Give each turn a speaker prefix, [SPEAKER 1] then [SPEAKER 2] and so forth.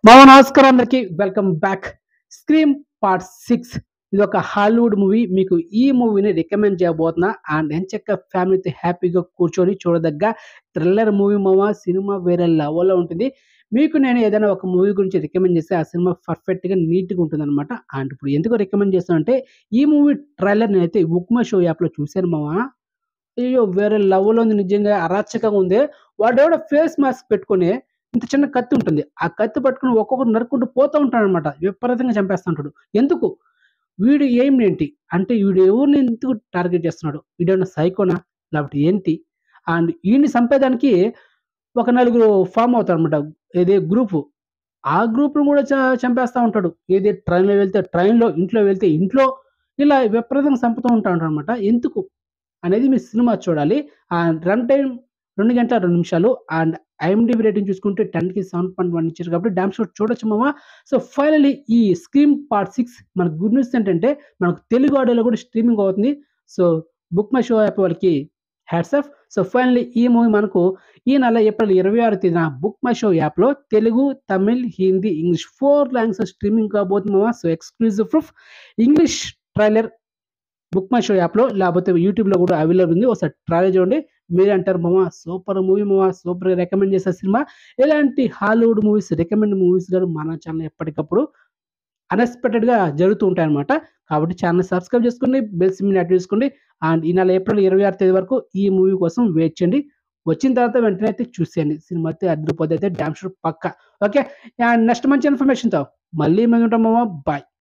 [SPEAKER 1] మామ నమస్కారం అందరికి welcome back scream part six ఇది ఒక హాలీవుడ్ మూవీ మీకు ఈ మూవీని రికమెండ్ చేయబోతున్నా అండ్ ఎంచక్క ఫ్యామిలీతో హ్యాపీగా కూర్చొని చూడదగ్గ థ్రిల్లర్ మూవీ మామ సినిమా వేరే లెవెల్లో ఉంటుంది మీకు నేను ఏదైనా ఒక మూవీ గురించి రికమెండ్ చేస్తే ఆ సినిమా పర్ఫెక్ట్గా నీట్గా ఉంటుంది అనమాట అండ్ ఇప్పుడు ఎందుకు రికమెండ్ చేస్తానంటే ఈ మూవీ ట్రైలర్ అయితే ఉక్మా షో యాప్లో చూశాను మామ అయ్యో వేరే లెవెల్ ఉంది నిజంగా అరాచకంగా ఉంది వాడెవడో ఫేస్ మాస్క్ పెట్టుకొని ఇంత చిన్న కత్తి ఉంటుంది ఆ కత్తి పట్టుకుని ఒక్కొక్కరు నరుక్కుంటూ పోతూ ఉంటాడు అనమాట విపరీతంగా చంపేస్తుంటాడు ఎందుకు వీడు ఏం ఏంటి అంటే వీడు ఎవరిని ఎందుకు టార్గెట్ చేస్తున్నాడు వీడేమన్నా సైకోనా లేకపోతే ఏంటి అండ్ వీడిని చంపేదానికి ఒక నలుగురు ఫామ్ అవుతారు అనమాట ఏది గ్రూపు ఆ గ్రూప్ను కూడా చ- చంపేస్తూ ఉంటాడు ఏది ట్రైన్లో వెళ్తే ట్రైన్లో ఇంట్లో వెళ్తే ఇంట్లో ఇలా విపరీతంగా చంపుతూ ఉంటాడు అనమాట ఎందుకు అనేది మీ సినిమా చూడాలి అండ్ రన్ టైం రెండు గంటల రెండు నిమిషాలు అండ్ ఐఎండిబి రేటింగ్ చూసుకుంటే టెన్కి సెవెన్ పాయింట్ వన్ ఇచ్చారు కాబట్టి డామ్ షోట్ చూడొచ్చు మామ సో ఫైనలీ ఈ స్క్రీమ్ పార్ట్ సిక్స్ మన గుడ్ న్యూస్ ఏంటంటే మనకు తెలుగు ఆడియోలో కూడా స్ట్రీమింగ్ అవుతుంది so book my show app వాళ్ళకి హ్యాట్స్ ఆఫ్ సో ఫైనలీ ఈ మూవీ మనకు ఈ నెల ఏప్రిల్ ఇరవై ఆరు తేదీన బుక్ మై షో యాప్లో Telugu Tamil Hindi English four language streaming కాబోతుంది మామ so exclusive proof English trailer book my show యాప్లో లేకపోతే యూట్యూబ్లో కూడా అవైలబుల్ ఉంది ఒకసారి ట్రై చూడండి మీరే అంటారు మామ సూపర్ మూవీ మామ సూపర్ రికమెండ్ చేసే సినిమా ఇలాంటి హాలీవుడ్ మూవీస్ రికమెండ్ మూవీస్ గారు మన ఛానల్ ఎప్పటికప్పుడు అన్ఎక్స్పెక్టెడ్గా జరుగుతూ ఉంటాయి అనమాట కాబట్టి ఛానల్ సబ్స్క్రైబ్ చేసుకోండి బెల్స్ మీద యాక్టివ్ చేసుకోండి అండ్ ఈ నెల ఏప్రిల్ ఇరవై ఆరు తేదీ వరకు ఈ మూవీ కోసం వెయిట్ చేయండి వచ్చిన తర్వాత వెంటనే అయితే చూసేయండి సినిమా అయితే అదిరిపోతే అయితే డ్యామ్ షూర్ పక్క ఓకే అండ్ నెక్స్ట్ మంచి ఇన్ఫర్మేషన్తో మళ్ళీ మేము ఉంటాం మామ బాయ్